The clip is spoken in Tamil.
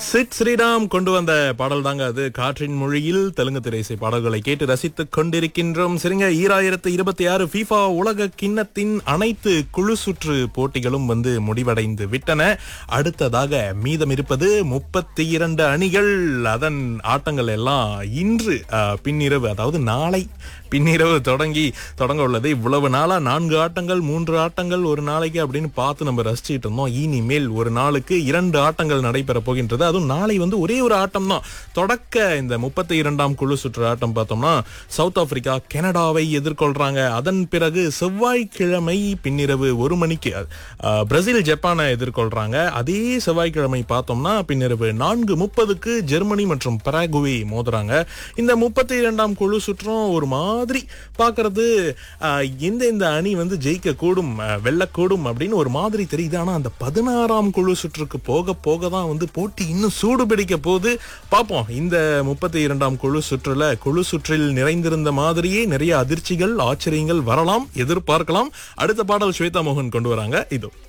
சிட் ஸ்ரீராம் கொண்டு வந்த பாடல் தாங்க அது காற்றின் மொழியில் தெலுங்கு திரைசை பாடல்களை கேட்டு ரசித்துக் கொண்டிருக்கின்றோம் சரிங்க ஈராயிரத்து இருபத்தி ஆறு FIFA உலக கிண்ணத்தின் அனைத்து குழு சுற்று போட்டிகளும் வந்து முடிவடைந்து விட்டன அடுத்ததாக மீதம் இருப்பது முப்பத்தி இரண்டு அணிகள் அதன் ஆட்டங்கள் எல்லாம் இன்று அஹ், பின்னிரவு அதாவது நாளை பின்னிரவு தொடங்கி தொடங்க உள்ளது இவ்வளவு நாளா நான்கு ஆட்டங்கள் மூன்று ஆட்டங்கள் ஒரு நாளைக்கு அப்படின்னு பார்த்து நம்ம ரசிச்சுட்டு இருந்தோம் இனிமேல் ஒரு நாளுக்கு இரண்டு ஆட்டங்கள் நடைபெற போகின்றது அதுவும் நாளை வந்து ஒரே ஒரு ஆட்டம் தான் தொடக்க இந்த முப்பத்தி இரண்டாம் குழு சுற்று ஆட்டம் பார்த்தோம்னா சவுத் ஆப்பிரிக்கா கனடாவை எதிர்கொள்றாங்க அதன் பிறகு செவ்வாய்க்கிழமை பின்னிரவு ஒரு மணிக்கு அஹ், பிரேசில் ஜப்பானை எதிர்கொள்றாங்க அதே செவ்வாய்க்கிழமை பார்த்தோம்னா பின்னிரவு நான்கு முப்பதுக்கு ஜெர்மனி மற்றும் பராகுவே மோதுறாங்க இந்த முப்பத்தி இரண்டாம் குழு சுற்றும் ஒரு மாதிரி பார்க்கிறது அஹ், எந்த இந்த அணி வந்து ஜெயிக்க கூடும் அஹ், வெல்லக்கூடும் அப்படின்னு ஒரு மாதிரி தெரியுது ஆனா அந்த பதினாறாம் குழு சுற்றுக்கு போக போக தான் வந்து போட்டி இன்னும் சூடு பிடிக்க போது பார்ப்போம் இந்த முப்பத்தி இரண்டாம் குழு சுற்றுல குழு சுற்றில் நிறைந்திருந்த மாதிரியே நிறைய அதிர்ச்சிகள் ஆச்சரியங்கள் வரலாம் எதிர்பார்க்கலாம் அடுத்த பாடல் ஸ்வேதா மோகன் கொண்டு வராங்க இதோ